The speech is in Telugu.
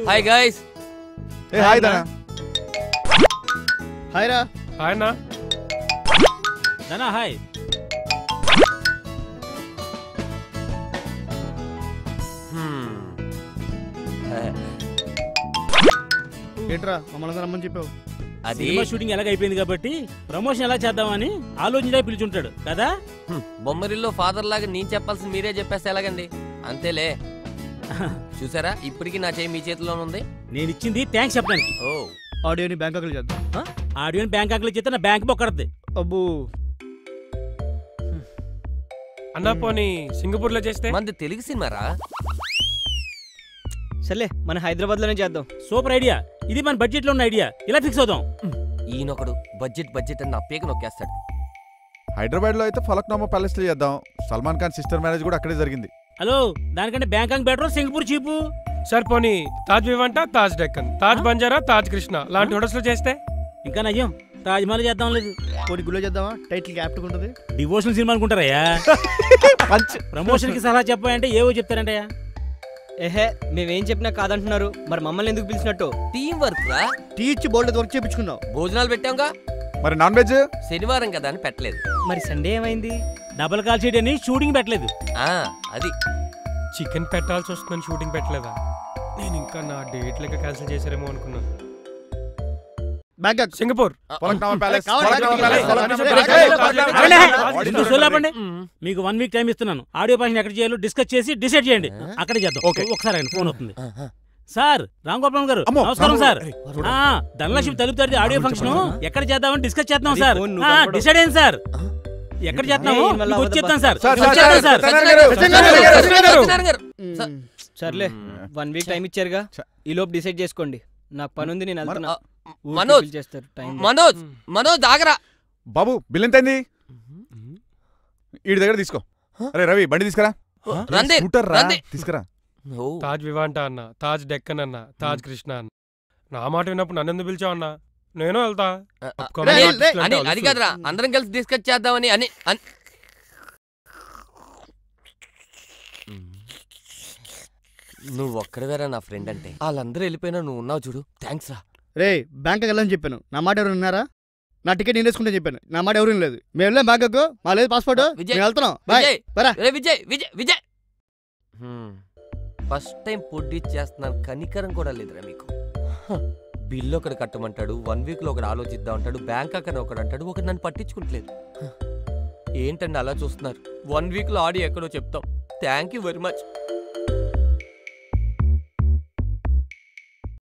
హాయ్ గైస్ ఏ హాయ్ దానా హాయ్ రా ఆయన నానా హాయ్ ఏంట్రా మమ్మల్ని అందరూ రమ్మని చెప్పావు అది సినిమా షూటింగ్ ఎలాగ అయిపోయింది కాబట్టి ప్రమోషన్ ఎలా చేద్దామని ఆలోచించే పిలుచుంటాడు కదా హ్మ్, బొమ్మరిల్లో ఫాదర్ లాగా నేను చెప్పాల్సింది మీరే చెప్పేస్తే ఎలాగండి అంతేలే చూసారా ఇప్పటికి నా చేయి మీ చేతిలోనే ఉంది నేను ఇచ్చింది థ్యాంక్స్ చెప్పడానికి ఓ ఆడియోని బ్యాంకాకులు చేద్దాం ఆడియోని బ్యాంకాక్ లో చేస్తే నా బ్యాంక్ బొక్కడద్ది అబ్బో అన్నా పోనీ సింగపూర్ లో చేస్తే మంది తెలుగు సినిమారా సర్లే మన హైదరాబాద్ లోనే చేద్దాం సూపర్ ఐడియా ఇది మన బడ్జెట్ లో ఉన్న ఐడియా ఇలా ఫిక్స్ అవుదాం ఈయనొకడు బడ్జెట్ బడ్జెట్ అని నా పేక నొక్కేస్తాడు హైదరాబాద్ లో అయితే ఫలక్నామా ప్యాలెస్ లో చేద్దాం సల్మాన్ ఖాన్ సిస్టర్ మ్యారేజ్ కూడా అక్కడే జరిగింది హలో దానికంటే Bangkok better Singapore cheap sir పోనీ తాజ్ వివంట తాజ్ డెక్కన్ తాజ్ బంజారా తాజ్ కృష్ణ లాంటి హోటల్స్ లో చేస్తే ఇంకా నయ్యం తాజ్ మహల్ చేద్దాం లేదు కోడి గుళ్ళో చేద్దామా టైటిల్ క్యాప్ట్ ఉంటుంది డివోషనల్ సినిమా అనుకుంటారయ్యా పంచ్ ప్రమోషన్ కి సలహా చెప్పాయంటే ఏవో చెప్తారంటయ్యా ఏహే మేమేం చెప్పినా కాదంటున్నారు మరి మమ్మల్ని ఎందుకు పిలిచినట్టు టీం వర్క్ రా టీ ఇచ్చి బోల్డ్ వర్క్ చేయించుకున్నావు భోజనాలు పెట్టాంగా మరి నాన్ వెజ్ శనివారం కదా అని పెట్టలేదు మరి సండే ఏమైంది డబల్ కాల్ షీట్ అని షూటింగ్ పెట్టలేదు ఆ అది చికెన్ పెట్టాల్సి వస్తుందని షూటింగ్ పెట్టలేదా నేను ఇంకా నా డేట్ లెక్క క్యాన్సిల్ చేశారేమో అనుకున్నా బ్యాంకాక్ సింగపూర్ ఫలక్నామా ప్యాలెస్ కావాలి, ఫలక్నామా కావాలి, ప్యాలెస్ కావాలి, ఫలక్నామా కావాలి, ప్యాలెస్. కావాలి, ఏయ్, కావాలి, ఏయ్, కావాలి, ఏయ్, ఎందుకు సోలాపండి మీకు వన్ వీక్ టైం ఇస్తున్నాను ఆడియో పాషన్ ఎక్కడ చేయాలో డిస్కస్ చేసి డిసైడ్ చేయండి అక్కడే చేద్దాం ఓకే. ఒకసారి ఆయన ఫోన్ అవుతుంది సార్ రామ్ గోపాల్ గారు అమ్మో, నమస్కారం రాము, సార్ ఏయ్, ఆ, ధనలక్ష్మి తలుపు తడితే ఆడియో ఫంక్షన్ ఎక్కడ చేద్దామని డిస్కస్ చేద్దాం అది సార్ ఫోన్ నువ్వు కనపడవు. డిసైడ్ అయింది సార్ ఎక్కడ చేద్దాము ఏయ్, వల్ల మీకు వచ్చి చెప్తాను సార్ సార్, వచ్చి సార్, చెప్తాను సార్ సత్యనారాయణ గారు, సత్యనారాయణ గారు, సత్యనారాయణ గారు. మ్మ్. సర్లే వన్ వీక్ టైం ఇచ్చారుగా చ- ఈ లోపు డిసైడ్ చేసుకోండి నాకు పని ఉంది నేను వెళ్తున్నా ఆ, ఊరికే మనోజ్. పిలిచేస్తారు టైం మనోజ్ మనోజ్ ఆగరా బాబు బిల్ ఎంత అయింది వీడి దగ్గర తీసుకో అరే రవి బండి తీసుకురా రండి స్కూటర్ రా రండి. తీసుకురా ఓ, తాజ్ వివాంట అన్న తాజ్ డెక్కన్ అన్న తాజ్ కృష్ణ అన్న నా మాట విన్నప్పుడు నన్ను ఎందుకు పిలిచావు అన్న నేను వెళ్తా ఆ, ఆ, Upcoming రేయ్, artist రేయ్, లు అంటే అనిల్ అది అలుసు. కాదురా అందరం కలిసి డిస్కస్ చేద్దామని అని అన్- నువ్వు ఒక్కడివేరా నా ఫ్రెండ్ అంటే వాళ్ళందరూ వెళ్ళిపోయినా నువ్వు ఉన్నావు చూడు థ్యాంక్స్ రా రే బ్యాంకాక్ వెళ్ళని చెప్పాను నా మాట ఎవరు విన్నారా నా టికెట్ నేను వేసుకుంటే చెప్పాను నా మాట ఎవరు లేదు మేము వెళ్ళాం బ్యాంకాక్ మా లేదు పాస్పోర్ట్ విజయ్. మేము వెళ్తున్నాం బాయ్ విజయ్ పరా. రే విజయ్ విజయ్ విజయ్ ఫస్ట్ టైం పొడ్డి చేస్తున్నాను కనికరం కూడా లేదురా మీకు హ, బిల్లు ఒకడు కట్టమంటాడు వన్ వీక్ లో ఒకడు ఆలోచిద్దాం అంటాడు బ్యాంక్ అక్కడ ఒకడు అంటాడు ఒకడు నన్ను పట్టించుకుంటలేదు హ, ఏంటండి అలా చూస్తున్నారు వన్ వీక్ లో ఆడి ఎక్కడో చెప్తాం థ్యాంక్ యూ వెరీ మచ్